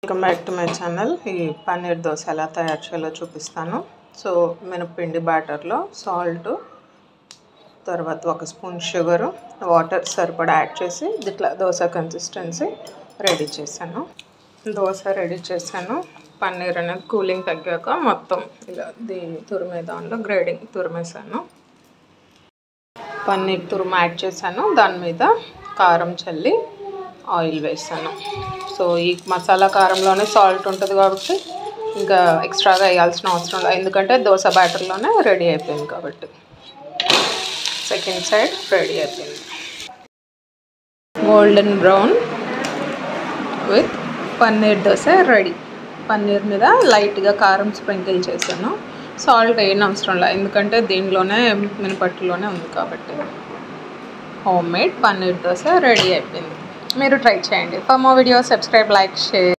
welcome back to my channel ఈ పన్నీర్ దోశ ఎలా తయారు చేయాలో చూపిస్తాను సో మినపిండి బ్యాటర్లో సాల్ట్ తర్వాత ఒక స్పూన్ షుగరు వాటర్ సరిపడా యాడ్ చేసి ఇట్లా దోశ కన్సిస్టెన్సీ రెడీ చేశాను దోశ రెడీ చేశాను పన్నీర్ అనేది కూలింగ్ తగ్గాక మొత్తం ఇలా దీ తురిమే దాంట్లో గ్రేడింగ్ తురిమేసాను పన్నీర్ తురుము యాడ్ చేశాను దాని మీద కారం చల్లి ఆయిల్ వేసాను సో ఈ మసాలా కారంలోనే సాల్ట్ ఉంటుంది కాబట్టి ఇంకా ఎక్స్ట్రాగా వేయాల్సిన అవసరం లేదు ఎందుకంటే దోశ బ్యాటర్లోనే రెడీ అయిపోయింది కాబట్టి సెకండ్ సైడ్ రెడీ అయిపోయింది golden brown with paneer dosa ready paneer మీద లైట్గా కారం స్ప్రింకిల్ చేశాను సాల్ట్ వేయని అవసరం లేదు ఎందుకంటే దీనిలోనే మినపట్టులోనే ఉంది కాబట్టి home made paneer dosa ready అయిపోయింది మీరు ట్రై చేయండి ఫర్ మో వీడియో సబ్స్క్రైబ్ లైక్ షేర్